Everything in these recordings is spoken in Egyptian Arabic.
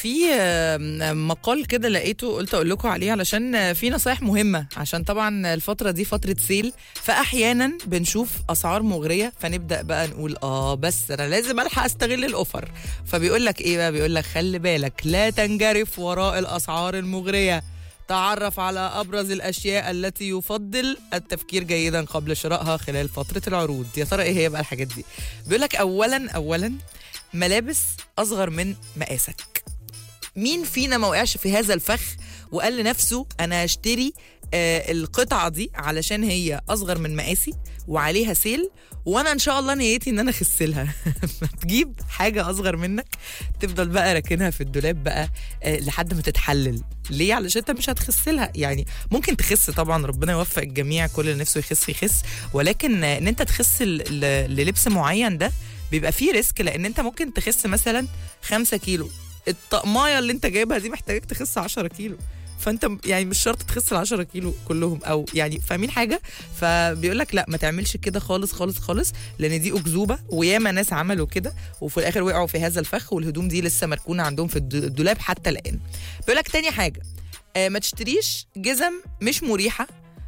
في آه، مقال كده لقيته قلت اقول لكم عليه علشان آه، في نصايح مهمه عشان طبعا الفتره دي فتره سيل فاحيانا بنشوف اسعار مغريه فنبدا بقى نقول اه بس انا لازم الحق استغل الاوفر فبيقول لك ايه بقى بيقول لك خلي بالك لا تنجرف وراء الاسعار المغريه تعرف على ابرز الاشياء التي يفضل التفكير جيدا قبل شرائها خلال فتره العروض يا ترى ايه هي بقى الحاجات دي بيقول لك اولا اولا ملابس اصغر من مقاسك مين فينا ما وقعش في هذا الفخ وقال لنفسه انا هشتري آه القطعه دي علشان هي اصغر من مقاسي وعليها سيل وانا ان شاء الله نيتي ان انا اخسلها تجيب حاجه اصغر منك تفضل بقى راكنها في الدولاب بقى آه لحد ما تتحلل ليه علشان انت مش هتخسلها يعني ممكن تخس طبعا ربنا يوفق الجميع كل اللي نفسه يخس يخس ولكن آه، ان انت تخس ل- ل- للبس معين ده بيبقى فيه ريسك لان انت ممكن تخس مثلا 5 كيلو الطقمايه اللي انت جايبها دي محتاجك تخس 10 كيلو فانت م- يعني مش شرط تخس ال 10 كيلو كلهم او يعني فاهمين حاجه فبيقول لك لا ما تعملش كده خالص خالص خالص لان دي اكذوبه وياما ناس عملوا كده وفي الاخر وقعوا في هذا الفخ والهدوم دي لسه مركونه عندهم في الد- الدولاب حتى الان بيقول لك تاني حاجه آه ما تشتريش جزم مش مريحه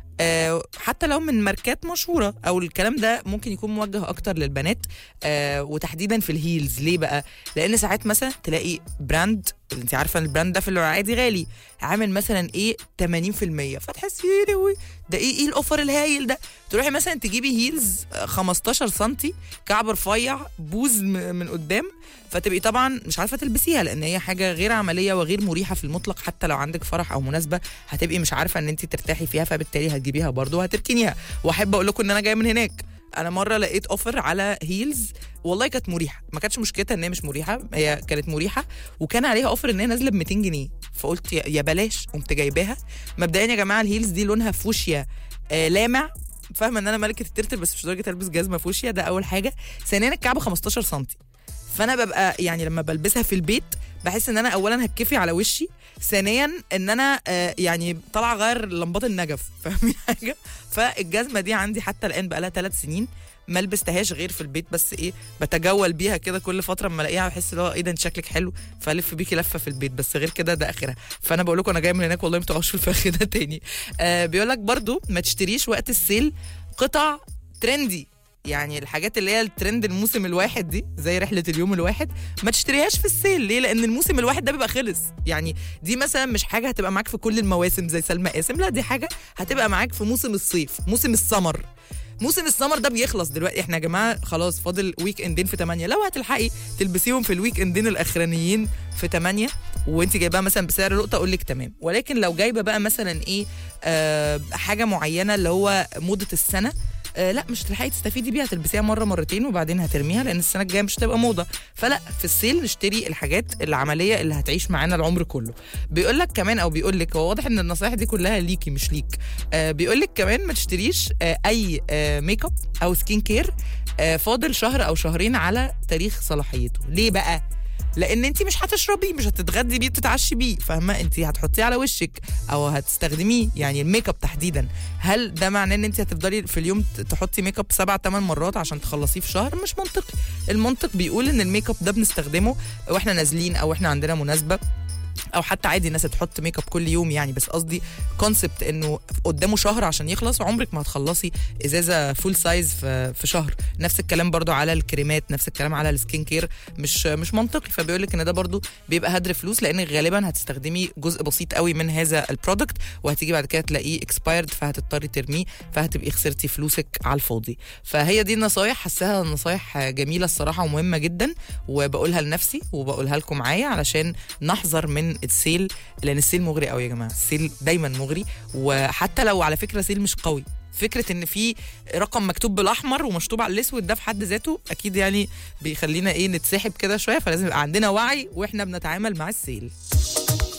آه حتى لو من ماركات مشهوره او الكلام ده ممكن يكون موجه اكتر للبنات آه وتحديدا في الهيلز ليه بقى لان ساعات مثلا تلاقي براند انت عارفه إن البراند ده في العادي غالي عامل مثلا ايه 80% فتحسي ايه ده وي- ده ايه ايه الاوفر الهايل ده تروحي مثلا تجيبي هيلز آه، 15 سنتي كعب رفيع بوز م- من قدام فتبقي طبعا مش عارفه تلبسيها لان هي حاجه غير عمليه وغير مريحه في المطلق حتى لو عندك فرح او مناسبه هتبقي مش عارفه ان انت ترتاحي فيها فبالتالي هتجيبيها برضه وهتركنيها واحب اقول لكم ان انا جايه من هناك انا مره لقيت اوفر على هيلز والله كانت مريحه ما كانتش مشكلتها ان هي مش مريحه هي كانت مريحه وكان عليها اوفر ان هي نازله ب 200 جنيه فقلت يا يا بلاش قمت جايباها مبدئيا يا جماعه الهيلز دي لونها فوشيا آه لامع فاهمه ان انا ملكه الترتر بس مش لدرجه البس جزمه فوشيا ده اول حاجه ثانيا الكعب 15 سم فانا ببقى يعني لما بلبسها في البيت بحس ان انا اولا هتكفي على وشي ثانيا ان انا آه يعني طالعه اغير لمبات النجف فاهمين حاجه فالجزمه دي عندي حتى الان بقى لها ثلاث سنين ما لبستهاش غير في البيت بس ايه بتجول بيها كده كل فتره اما الاقيها بحس اللي هو ايه ده انت شكلك حلو فالف بيكي لفه في البيت بس غير كده ده اخرها فانا بقول لكم انا جايه من هناك والله ما تقعوش في الفخ ده تاني آه بيقول لك برضو ما تشتريش وقت السيل قطع ترندي يعني الحاجات اللي هي الترند الموسم الواحد دي زي رحله اليوم الواحد ما تشتريهاش في السيل ليه لان الموسم الواحد ده بيبقى خلص يعني دي مثلا مش حاجه هتبقى معاك في كل المواسم زي سلمى قاسم لا دي حاجه هتبقى معاك في موسم الصيف موسم السمر موسم السمر ده بيخلص دلوقتي احنا يا جماعه خلاص فاضل ويك اندين في 8 لو هتلحقي تلبسيهم في الويك اندين الاخرانيين في 8 وانت جايباها مثلا بسعر لقطه اقول لك تمام ولكن لو جايبه بقى مثلا ايه آه حاجه معينه اللي هو موضه السنه آه لا مش هتلحقي تستفيدي بيها تلبسيها مره مرتين وبعدين هترميها لان السنه الجايه مش هتبقى موضه فلا في السيل نشتري الحاجات العمليه اللي هتعيش معانا العمر كله بيقول لك كمان او بيقول لك هو واضح ان النصايح دي كلها ليكي مش ليك آه بيقول لك كمان ما تشتريش آه اي آه ميك اب او سكين كير آه فاضل شهر او شهرين على تاريخ صلاحيته ليه بقى لان انت مش هتشربيه مش هتتغدي بيه تتعشي بيه فاهمه انت هتحطيه على وشك او هتستخدميه يعني الميك اب تحديدا هل ده معناه ان انت هتفضلي في اليوم ت- تحطي ميك اب سبع ثمان مرات عشان تخلصيه في شهر مش منطقي المنطق بيقول ان الميك اب ده بنستخدمه واحنا نازلين او احنا عندنا مناسبه او حتى عادي الناس تحط ميك اب كل يوم يعني بس قصدي كونسبت انه قدامه شهر عشان يخلص عمرك ما هتخلصي ازازه فول سايز في في شهر نفس الكلام برضو على الكريمات نفس الكلام على السكين كير مش مش منطقي فبيقول لك ان ده برضو بيبقى هدر فلوس لان غالبا هتستخدمي جزء بسيط قوي من هذا البرودكت وهتيجي بعد كده تلاقيه اكسبايرد فهتضطري ترميه فهتبقي خسرتي فلوسك على الفاضي فهي دي النصايح حاساها نصايح جميله الصراحه ومهمه جدا وبقولها لنفسي وبقولها لكم معايا علشان نحذر من السيل لان السيل مغري قوي يا جماعه السيل دايما مغري وحتى لو على فكره سيل مش قوي فكره ان في رقم مكتوب بالاحمر ومشطوب على الاسود ده في حد ذاته اكيد يعني بيخلينا ايه نتسحب كده شويه فلازم يبقى عندنا وعي واحنا بنتعامل مع السيل